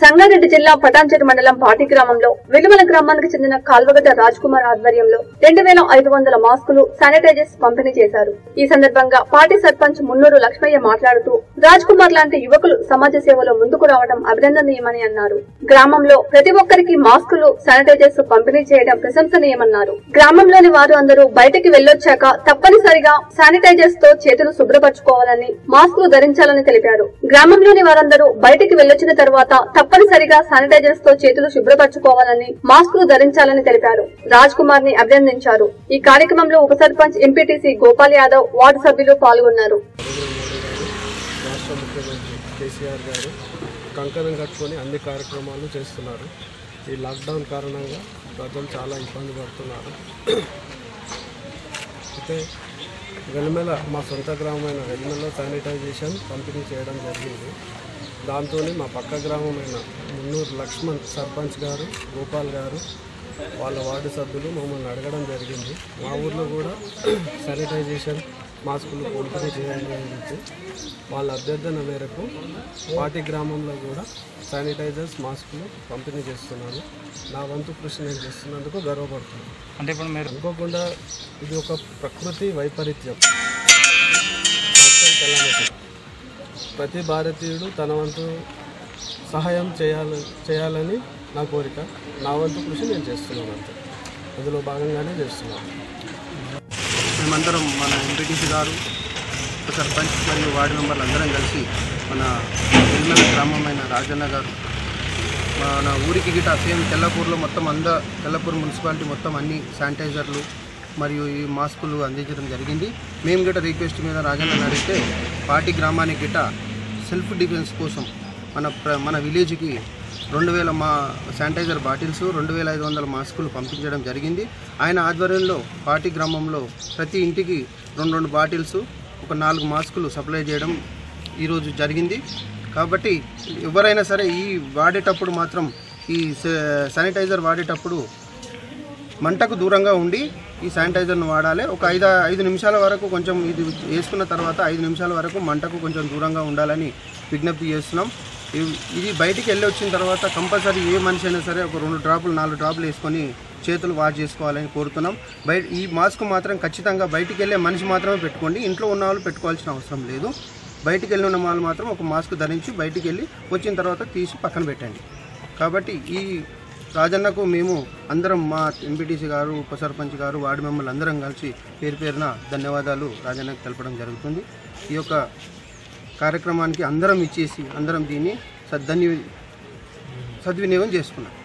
సంగారెడ్డి జిల్లా పటాన్చెరు మండలం పాటి గ్రామంలో వెలుమల గ్రామానికి చెందిన కాల్వగడ్డ రాజ్ కుమార్ ఆధ్వర్యంలో రెండు వేల ఐదు వందల మాస్కులు శానిటైజర్స్ పంపిణీ చేశారు ఈ సందర్భంగా పార్టీ సర్పంచ్ మున్నూరు లక్ష్మయ్య మాట్లాడుతూ రాజ్ కుమార్ లాంటి యువకులు సమాజ సేవలో ముందుకు రావడం అభినందనీయమని అన్నారు గ్రామంలో ప్రతి ఒక్కరికి మాస్కులు శానిటైజర్స్ పంపిణీ చేయడం ప్రశంసనీయమన్నారు గ్రామంలోని వారు అందరూ బయటికి వెళ్లొచ్చాక తప్పనిసరిగా శానిటైజర్స్ తో చేతులు శుభ్రపరచుకోవాలని మాస్కులు ధరించాలని తెలిపారు గ్రామంలోని వారందరూ బయటికి వెళ్లొచ్చిన తర్వాత తప్పనిసరిగా శానిటైజర్స్ తో చేతులు శుభ్రపరచుకోవాలని మాస్కులు ధరించాలని తెలిపారు రాజ్ కుమార్ ని అభినందించారు ఈ కార్యక్రమంలో ఉప సర్పంచ్ ఎంపీటీసీ గోపాల్ యాదవ్ వార్డు సభ్యులు పాల్గొన్నారు రాష్ట్ర ముఖ్యమంత్రి కేసీఆర్ గారు కంకణం కట్టుకొని అన్ని కార్యక్రమాలు చేస్తున్నారు ఈ లాక్డౌన్ కారణంగా ప్రజలు చాలా ఇబ్బంది పడుతున్నారు అయితే వెలిమెల మా సొంత గ్రామమైన వెలిమెల శానిటైజేషన్ పంపిణీ చేయడం జరిగింది దాంతో మా పక్క గ్రామమైన మున్నూరు లక్ష్మణ్ సర్పంచ్ గారు గోపాల్ గారు వాళ్ళ వార్డు సభ్యులు మమ్మల్ని అడగడం జరిగింది మా ఊర్లో కూడా శానిటైజేషన్ మాస్కులు పంపిణీ చేయాలని చెప్పి వాళ్ళ అభ్యర్థన మేరకు పాటి గ్రామంలో కూడా శానిటైజర్స్ మాస్కులు పంపిణీ చేస్తున్నాను నా వంతు కృషి నేను చేస్తున్నందుకు గర్వపడుతున్నాను అంటే ఇప్పుడు మీరు అనుకోకుండా ఇది ఒక ప్రకృతి వైపరీత్యం Natural calamity. ప్రతి భారతీయుడు తన వంతు సహాయం చేయాలి చేయాలని నా కోరిక నా వంతు కృషి నేను చేస్తున్నాను అంతే అందులో భాగంగానే చేస్తున్నాను మేమందరం మన ఎంపీటీసీ గారు ఉప సర్పంచ్ మరియు వార్డు మెంబర్లు అందరం కలిసి మన నిర్మల గ్రామమైన రాజన్న గారు మన ఊరికి గిట సేమ్ తెల్లపూర్లో మొత్తం అంద తెల్లపూర్ మున్సిపాలిటీ మొత్తం అన్ని శానిటైజర్లు మరియు ఈ మాస్కులు అందించడం జరిగింది మేము గిట రిక్వెస్ట్ మీద రాజన్న అడిగితే పార్టీ గ్రామానికి గిట సెల్ఫ్ డిఫెన్స్ కోసం మన ప్ర మన విలేజ్కి రెండు వేల మా శానిటైజర్ బాటిల్స్ రెండు వేల ఐదు వందల మాస్కులు పంపించడం జరిగింది ఆయన ఆధ్వర్యంలో పార్టీ గ్రామంలో ప్రతి ఇంటికి రెండు రెండు బాటిల్స్ ఒక నాలుగు మాస్కులు సప్లై చేయడం ఈరోజు జరిగింది కాబట్టి ఎవరైనా సరే ఈ వాడేటప్పుడు మాత్రం ఈ శా- శానిటైజర్ వాడేటప్పుడు మంటకు దూరంగా ఉండి ఈ శానిటైజర్ను వాడాలి ఒక ఐదు ఐదు నిమిషాల వరకు కొంచెం ఇది వేసుకున్న తర్వాత ఐదు నిమిషాల వరకు మంటకు కొంచెం దూరంగా ఉండాలని విజ్ఞప్తి చేస్తున్నాం ఇవి- ఇది బయటికి వెళ్ళి వచ్చిన తర్వాత కంపల్సరీ ఏ మనిషి అయినా సరే ఒక రెండు డ్రాపులు నాలుగు డ్రాపులు వేసుకొని చేతులు వాష్ చేసుకోవాలని కోరుతున్నాం బయట ఈ మాస్క్ మాత్రం ఖచ్చితంగా బయటికి వెళ్ళే మనిషి మాత్రమే పెట్టుకోండి ఇంట్లో ఉన్న వాళ్ళు పెట్టుకోవాల్సిన అవసరం లేదు బయటికి వెళ్ళి ఉన్న వాళ్ళు మాత్రం ఒక మాస్క్ ధరించి బయటికి వెళ్ళి వచ్చిన తర్వాత తీసి పక్కన పెట్టండి కాబట్టి ఈ రాజన్నకు మేము అందరం మా ఎంపీటీసీ గారు ఉప సర్పంచ్ గారు వార్డు మెంబర్లు అందరం కలిసి పేరు పేరున ధన్యవాదాలు రాజన్నకు తెలపడం జరుగుతుంది ఈ యొక్క కార్యక్రమానికి అందరం ఇచ్చేసి అందరం దీన్ని సద్విని సద్వినియోగం చేసుకున్నాం